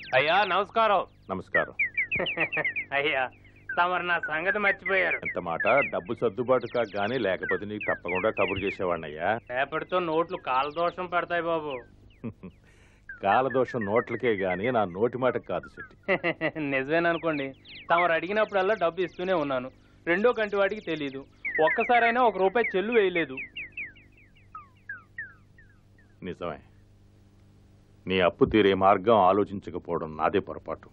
అయ్యా నమస్కారం నమస్కారం అయ్యా తమరు నా సంగతి మర్చిపోయారు ఎంత మాట డబ్బు సర్దుబాటు కాగానే లేకపోతే నీకు తప్పకుండా కబురు చేసేవాడినయ్యా రేపటితో నోట్లు కాలదోషం పడతాయి బాబు కాలదోషం నోట్లకే గాని నా నోటి మాటకు కాదు శెట్టి నిజమేననుకోండి తమరు అడిగినప్పుడల్లా డబ్బు ఇస్తూనే ఉన్నాను రెండో కంటి వాడికి తెలియదు ఒక్కసారైనా ఒక రూపాయి చెల్లు వేయలేదు నిజమే నీ అప్పు తీరే మార్గం ఆలోచించకపోవడం నాదే పొరపాటు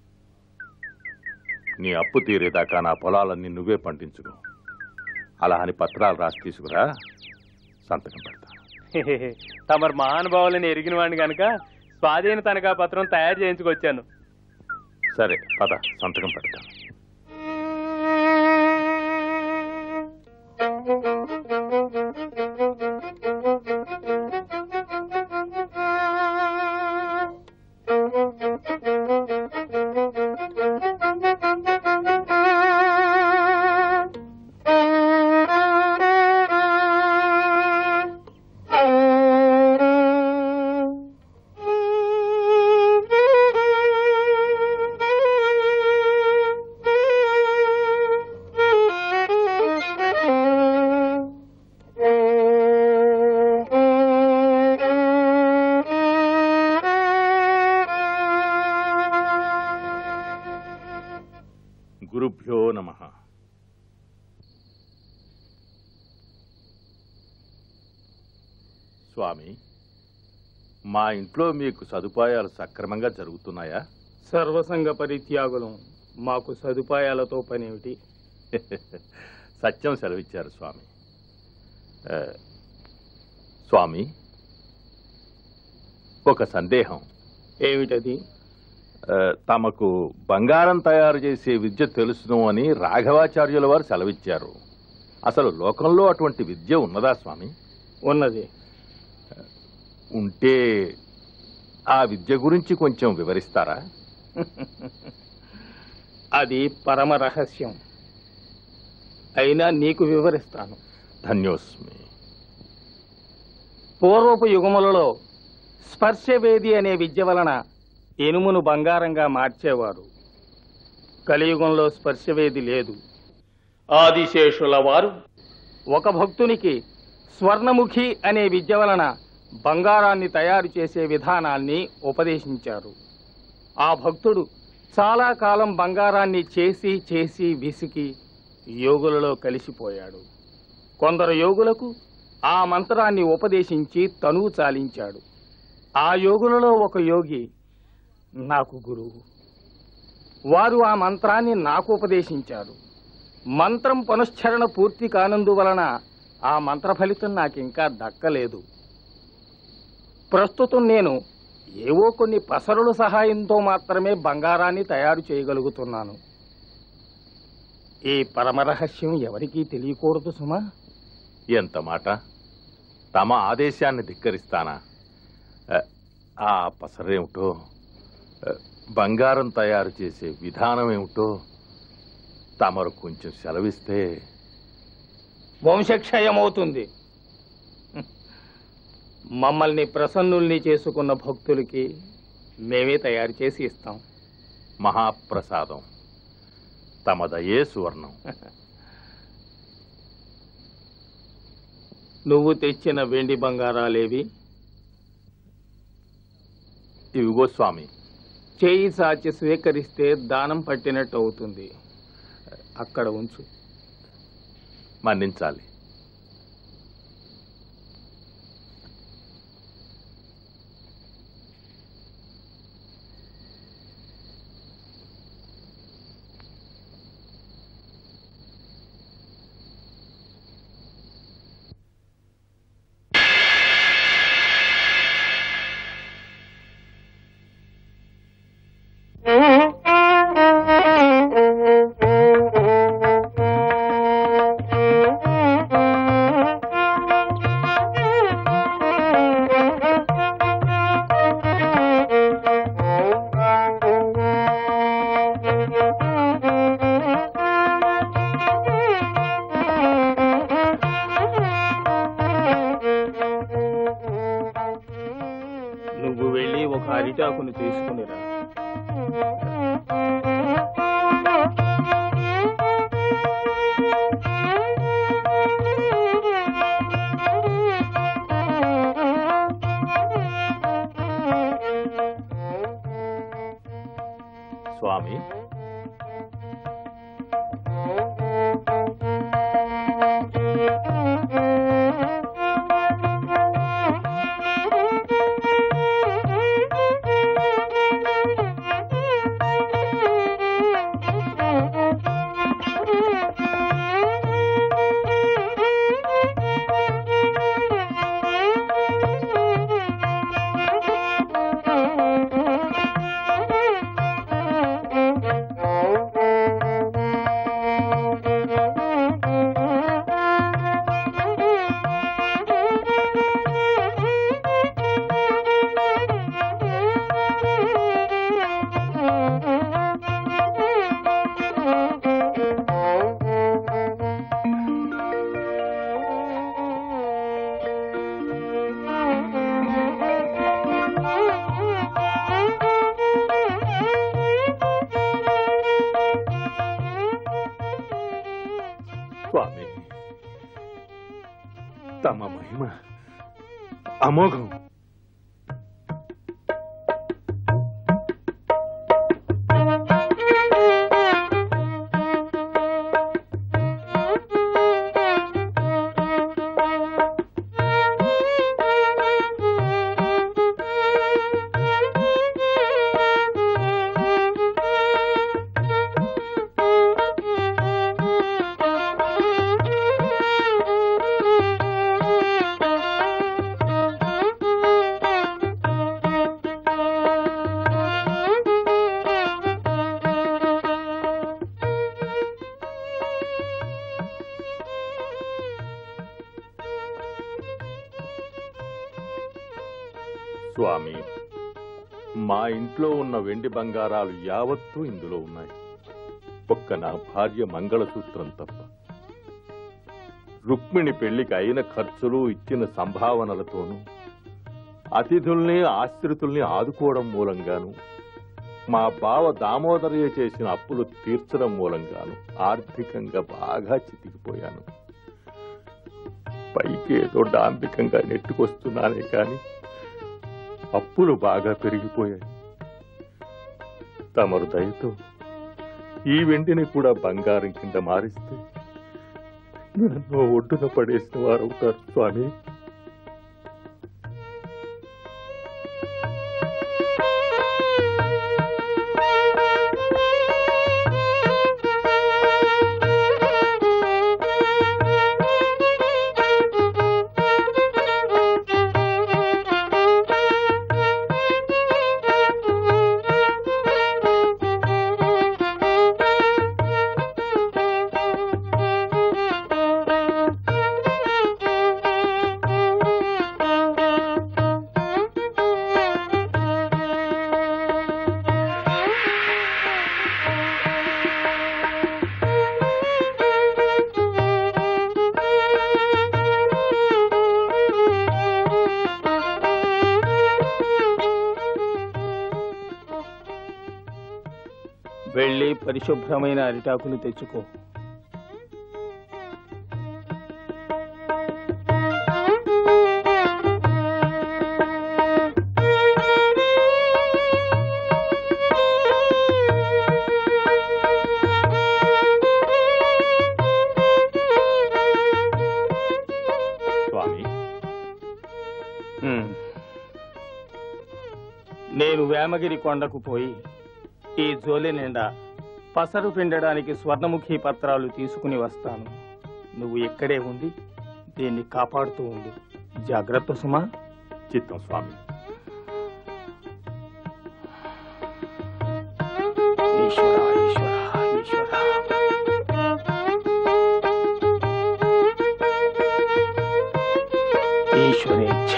నీ అప్పు తీరేదాకా నా పొలాలన్నీ నువ్వే పండించుకో అలా అని పత్రాలు రాసి తీసుకురా సంతకం పెడతాను తమరు మహానుభావులని ఎరిగిన వాడిని కనుక స్వాధీన తనఖా పత్రం తయారు చేయించుకొచ్చాను సరే పద సంతకం పెడతాను గురుభ్యో నమ స్వామి మా ఇంట్లో మీకు సదుపాయాలు సక్రమంగా జరుగుతున్నాయా సర్వసంగ పరిత్యాగులం మాకు సదుపాయాలతో పనేమిటి సత్యం సెలవిచ్చారు స్వామి ఆ, స్వామి ఒక సందేహం ఏమిటది ఆ, తమకు బంగారం తయారు చేసే విద్య తెలుసును అని రాఘవాచార్యుల వారు సెలవిచ్చారు అసలు లోకంలో అటువంటి విద్య ఉన్నదా స్వామి ఉన్నది ఉంటే ఆ విద్య గురించి కొంచెం వివరిస్తారా అది పరమ రహస్యం అయినా నీకు వివరిస్తాను ధన్యోస్మి పూర్వపు యుగములలో స్పర్శవేది అనే విద్య వలన ఇనుమును బంగారంగా మార్చేవారు కలియుగంలో స్పర్శవేది లేదు ఆదిశేషుల వారు ఒక భక్తునికి స్వర్ణముఖి అనే విద్య వలన బంగారాన్ని తయారు చేసే విధానాన్ని ఉపదేశించారు ఆ భక్తుడు చాలా కాలం బంగారాన్ని చేసి చేసి విసికి యోగులలో కలిసిపోయాడు కొందరు యోగులకు ఆ మంత్రాన్ని ఉపదేశించి తనువు చాలించాడు ఆ యోగులలో ఒక యోగి నాకు గురువు వారు ఆ మంత్రాన్ని నాకు ఉపదేశించారు మంత్రం పునశ్చరణ పూర్తి కానందువలన ఆ మంత్ర ఫలితం నాకింకా దక్కలేదు ప్రస్తుతం నేను ఏవో కొన్ని పసరుల సహాయంతో మాత్రమే బంగారాన్ని తయారు చేయగలుగుతున్నాను ఈ పరమరహస్యం ఎవరికీ తెలియకూడదు సుమా ఎంత మాట తమ ఆదేశాన్ని ధిక్కరిస్తానా ఆ, ఆ పసరేమిటో ఆ, బంగారం తయారు చేసే విధానం ఏమిటో తమరు కొంచెం సెలవిస్తే వంశక్షయమవుతుంది మమ్మల్ని ప్రసన్నుల్ని చేసుకున్న భక్తులకి మేమే తయారు చేసి ఇస్తాం మహాప్రసాదం తమదయే సువర్ణం నువ్వు తెచ్చిన వెండి బంగారాలేవి ఇవిగో స్వామి చేయి సాచి స్వీకరిస్తే దానం పట్టినట్టు అవుతుంది అక్కడ ఉంచు మన్నించాలి నువ్వు వెళ్ళి ఒక అరిటాకును తీసుకునిరా స్వామి స్వామి తమ మహిమ అమోఘం స్వామి మా ఇంట్లో ఉన్న వెండి బంగారాలు యావత్తూ ఇందులో ఉన్నాయి ఒక్క నా భార్య మంగళసూత్రం తప్ప రుక్మిణి పెళ్లికి అయిన ఖర్చులు ఇచ్చిన సంభావనలతోనూ అతిథుల్ని ఆశ్రితుల్ని ఆదుకోవడం మూలంగాను మా బావ దామోదరయ్య చేసిన అప్పులు తీర్చడం మూలంగాను ఆర్థికంగా బాగా చితికిపోయాను పైకి ఏదో డాంబికంగా నెట్టుకొస్తున్నానే కాని అప్పులు బాగా పెరిగిపోయాయి తమరు దయతో ఈ వెండిని కూడా బంగారం కింద మారిస్తే నన్ను ఒడ్డున పడేసిన వారవుతారు స్వామి వెళ్ళి పరిశుభ్రమైన అరిటాకులు తెచ్చుకో స్వామి ఉమ్. నేను వేమగిరి కొండకు పోయి ఈ జోలి నిండా పసరు పిండడానికి స్వర్ణముఖి పత్రాలు తీసుకుని వస్తాను నువ్వు ఇక్కడే ఉండి దీన్ని కాపాడుతూ ఉండు జాగ్రత్త సుమా చిత్తం స్వామి ఈశ్వరా ఈశ్వరా ఈశ్వరా ఈశ్వరేచ్ఛ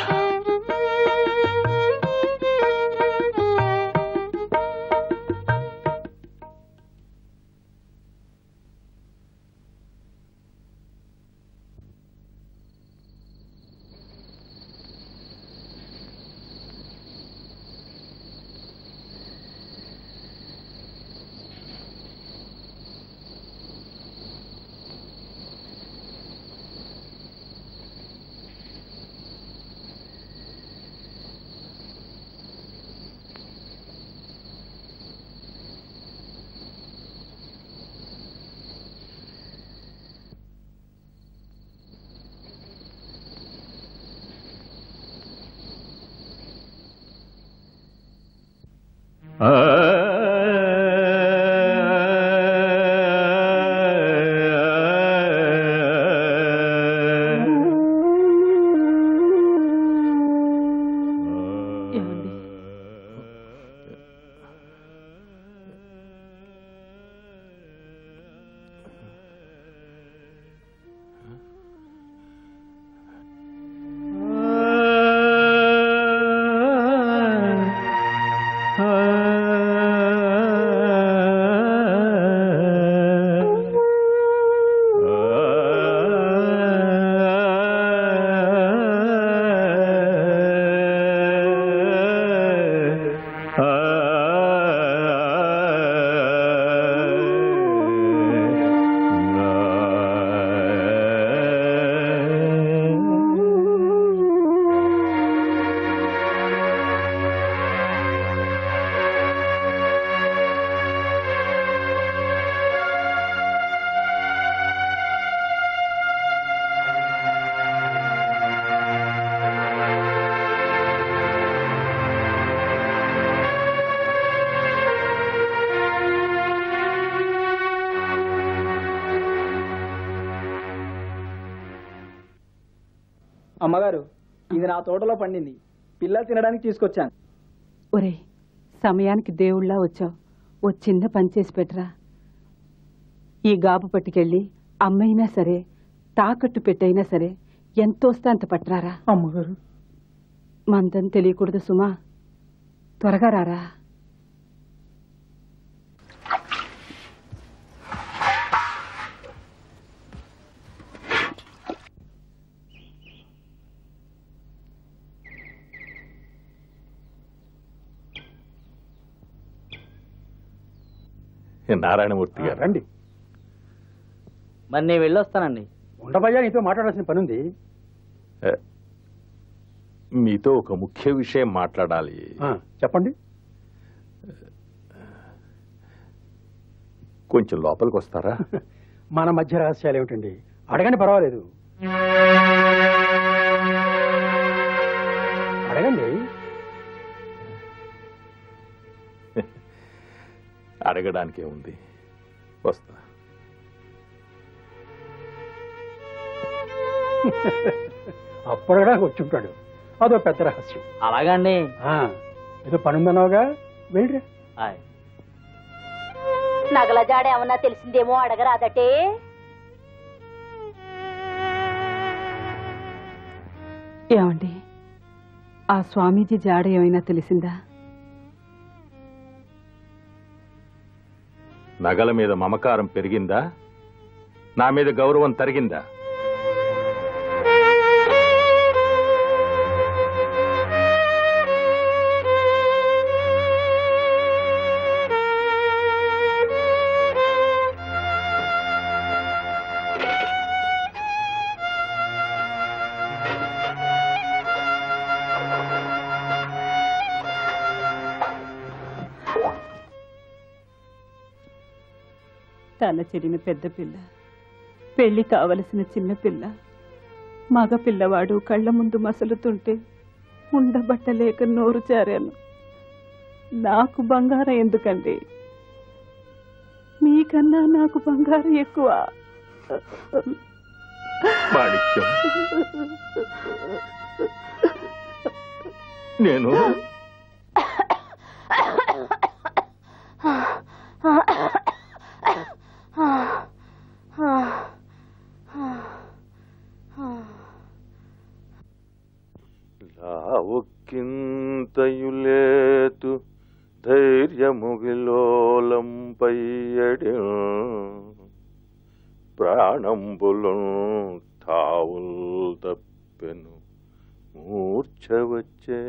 అమ్మగారు ఇది నా తోటలో పండింది పిల్లలు తినడానికి తీసుకొచ్చాను ఒరే సమయానికి దేవుళ్ళా వచ్చావు ఓ చిన్న పని చేసి పెట్టరా ఈ గాబు పట్టుకెళ్ళి అమ్మైనా సరే తాకట్టు పెట్టైనా సరే ఎంత వస్తే అంత పట్టరారా అమ్మగారు మందం తెలియకూడదు సుమా త్వరగా రారా నారాయణమూర్తి గారు రండి మరి నేను వెళ్ళొస్తానండి ఉండబయ్యా నీతో మాట్లాడాల్సిన పని ఉంది ఏ, మీతో ఒక ముఖ్య విషయం మాట్లాడాలి ఆ, చెప్పండి కొంచెం లోపలికి వస్తారా మన మధ్య రహస్యాలు ఏమిటండి అడగండి పర్వాలేదు అడగండి అడగడానికే ఉంది వస్తా అప్పుడు కూడా వచ్చి ఉంటాడు అదో పెద్ద రహస్యం అలాగండి ఆ, ఏదో పని ఉందన్నావుగా వెళ్ళిరా నగల జాడ ఏమన్నా తెలిసిందేమో అడగరాదటే ఏమండి ఆ స్వామీజీ జాడ ఏమైనా తెలిసిందా నగల మీద మమకారం పెరిగిందా నా మీద గౌరవం తరిగిందా తల చెడిన పెద్ద పిల్ల పెళ్లి కావలసిన చిన్న పిల్ల మగ పిల్లవాడు కళ్ళ ముందు మసలుతుంటే ఉండబట్టలేక నోరు చారాను నాకు బంగారం ఎందుకండి మీకన్నా నాకు బంగారం ఎక్కువ మాణిక్యం నేను లావుక్కింతయులేతు ధైర్యముగిలోలంపయ్యడి ప్రాణంబులు తావుల్ తప్పెను మూర్ఛ వచ్చే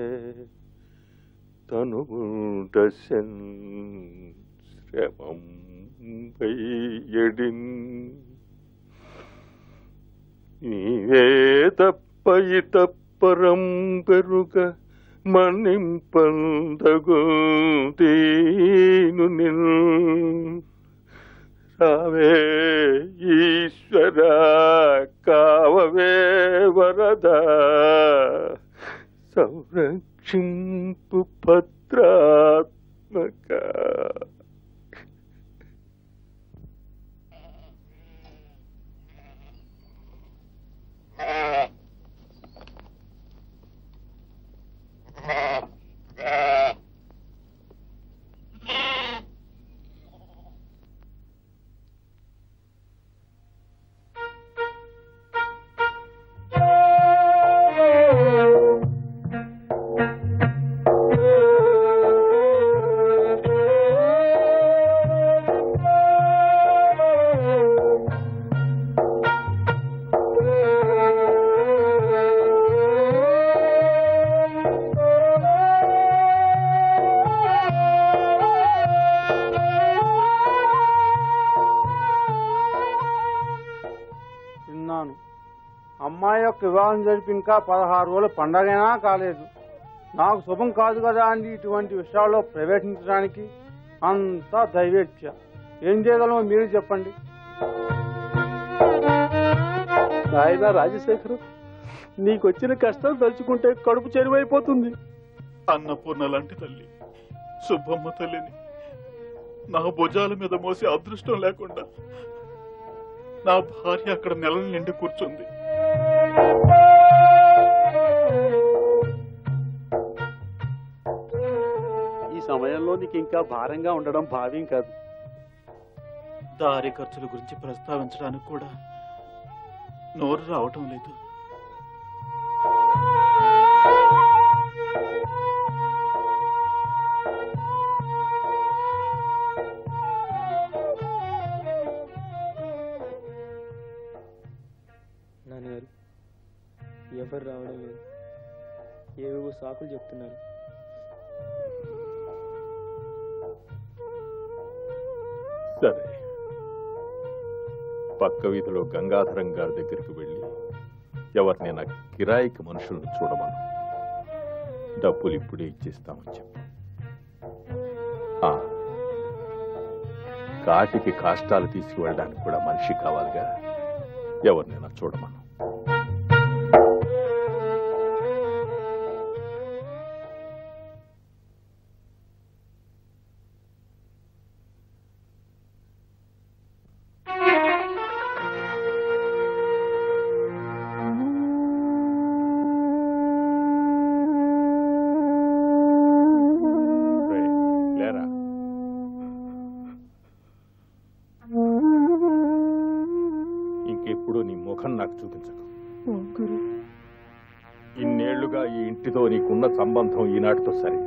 తనుగుంట శ్రమం పయ్యడిన్ నీవే తప్ప తప్పరం పెరుగ మన్నింపందగు తీను నిన్ రావే ఈశ్వర కావవే వరద సంరక్షింపు భద్రాత్మక విన్నాను అమ్మాయి యొక్క వివాహం జరిపి ఇంకా పదహారు రోజులు పండగైనా కాలేదు నాకు శుభం కాదు కదా అని ఇటువంటి విషయాల్లో ప్రవేశించడానికి అంతా దైవేచ్ఛ ఏం చేయగలమో మీరు చెప్పండి నాయన రాజశేఖరు నీకొచ్చిన కష్టం తలుచుకుంటే కడుపు చెరువైపోతుంది అన్నపూర్ణ లాంటి తల్లి సుబ్బమ్మ తల్లిని నా భుజాల మీద మోసే అదృష్టం లేకుండా నా భార్య అక్కడ నెలల నిండి కూర్చుంది విషయంలో నీకు ఇంకా భారంగా ఉండడం భావ్యం కాదు దారి ఖర్చుల గురించి ప్రస్తావించడానికి కూడా నోరు రావటం లేదు నాన్నగారు ఎవరు రావడం లేదు ఏవేవో సాకులు చెప్తున్నారు సరే పక్క వీధిలో గంగాధరం గారి దగ్గరికి వెళ్ళి ఎవరినైనా కిరాయికి మనుషులను చూడమను డబ్బులు ఇప్పుడే ఇచ్చేస్తామని చెప్పు ఆ, కాటికి కాష్టాలు తీసుకువెళ్ళడానికి కూడా మనిషి కావాలిగా ఎవరినైనా చూడమను రేయ్, లేరా ఇంకెప్పుడు నీ ముఖం నాకు చూపించకు ఇన్నేళ్లుగా ఈ ఇంటితో నీకున్న సంబంధం ఈనాటితో సరే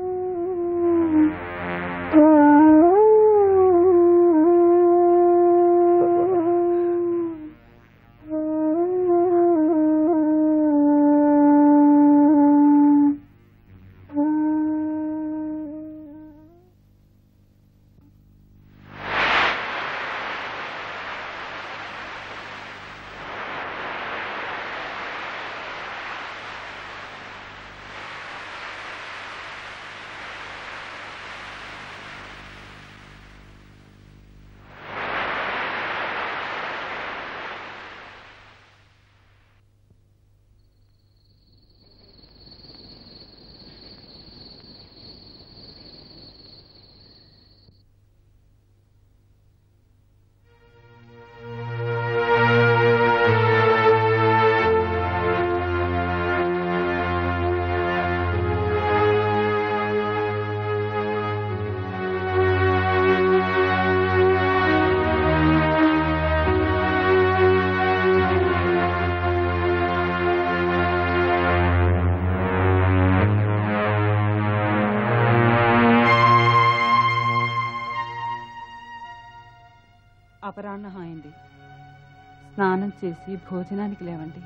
అపరాహ్నం అయింది స్నానం చేసి భోజనానికి లేవండి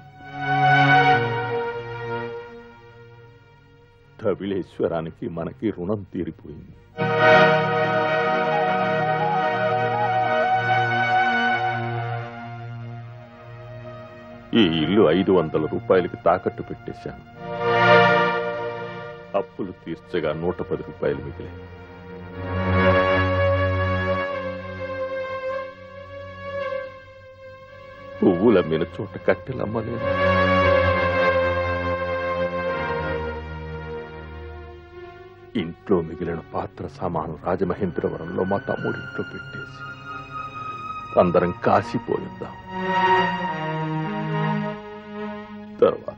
ధవిళేశ్వరానికి మనకి రుణం తీరిపోయింది ఈ ఇల్లు ఐదు వందల రూపాయలకి తాకట్టు పెట్టేశాను అప్పులు తీర్చగా నూట పది రూపాయలు మిగిలాయి పువ్వులమ్మిన చోట కట్టెలమ్మలేదు ఇంట్లో మిగిలిన పాత్ర సామాను రాజమహేంద్రవరంలో మా తమ్ముడింట్లో పెట్టేసి అందరం కాశీపోయిద్దాం తర్వాత